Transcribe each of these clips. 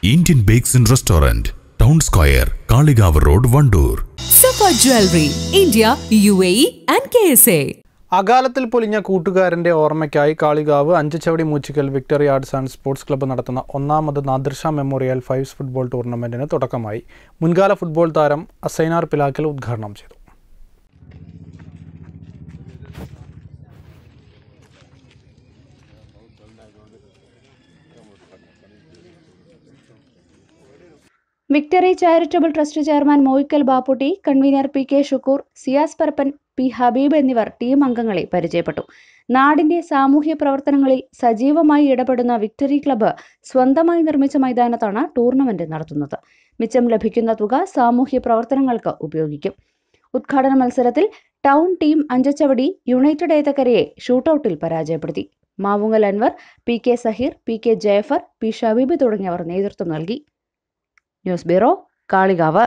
Indian bakes and restaurant town square Kalikavu road Vandoor Safa jewellery India U A E and K S A അകാലത്തിൽ പൊലിഞ്ഞ കൂട്ടുകാരന്റെ ഓർമ്മയ്ക്കായി Kalikavu Anchachavadi Moochikkal victory arts and sports club നടത്തുന്ന ഒന്നാമത് Nadirsha memorial fives football ടൂർണമെന്റിന് തുടക്കമായി മുൻകാല ഫുട്ബോൾ താരം അസൈനാർ പിലാക്കൽ ഉദ്ഘാടനം ചെയ്തു victory charitable trust chairman Moyikkal Bapputty convener P K Shukkoor Siyas Parappan P Habeeb എന്നിവർ ടീം അംഗങ്ങളെ പരിചയപ്പെട്ടു നാടിന്റെ സാമൂഹ്യ പ്രവർത്തനങ്ങളിൽ സജീവമായി ഇടപെടുന്ന വിക്ടറി ക്ലബ്ബ് സ്വന്തമായി നിർമ്മിച്ച മൈതാനത്താണ് ടൂർണമെന്റ് നടത്തുന്നത് മിച്ചം ലഭിക്കുന്ന തുക സാമൂഹ്യ പ്രവർത്തനങ്ങൾക്ക് ഉപയോഗിക്കും ഉദ്ഘാടന മത്സരത്തിൽ ടൗൺ ടീം അഞ്ചച്ചവടി യുണൈറ്റഡ് ഏതക്കരയെ ഷൂട്ടൌട്ടിൽ പരാജയപ്പെടുത്തി Mavungal Anwar P K Saheer P K Jafar P Shabeeb തുടങ്ങിയവർ നേതൃത്വം നൽകി news bureau Kalikavu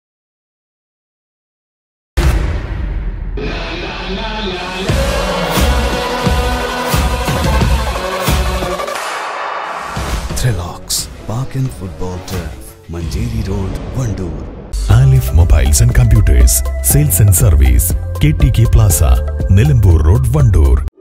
Thrillocks Park and Football Turf, Manjeri Road, Vandoor. Alif mobiles and computers sales and service K T K plaza Nilambur road Wandoor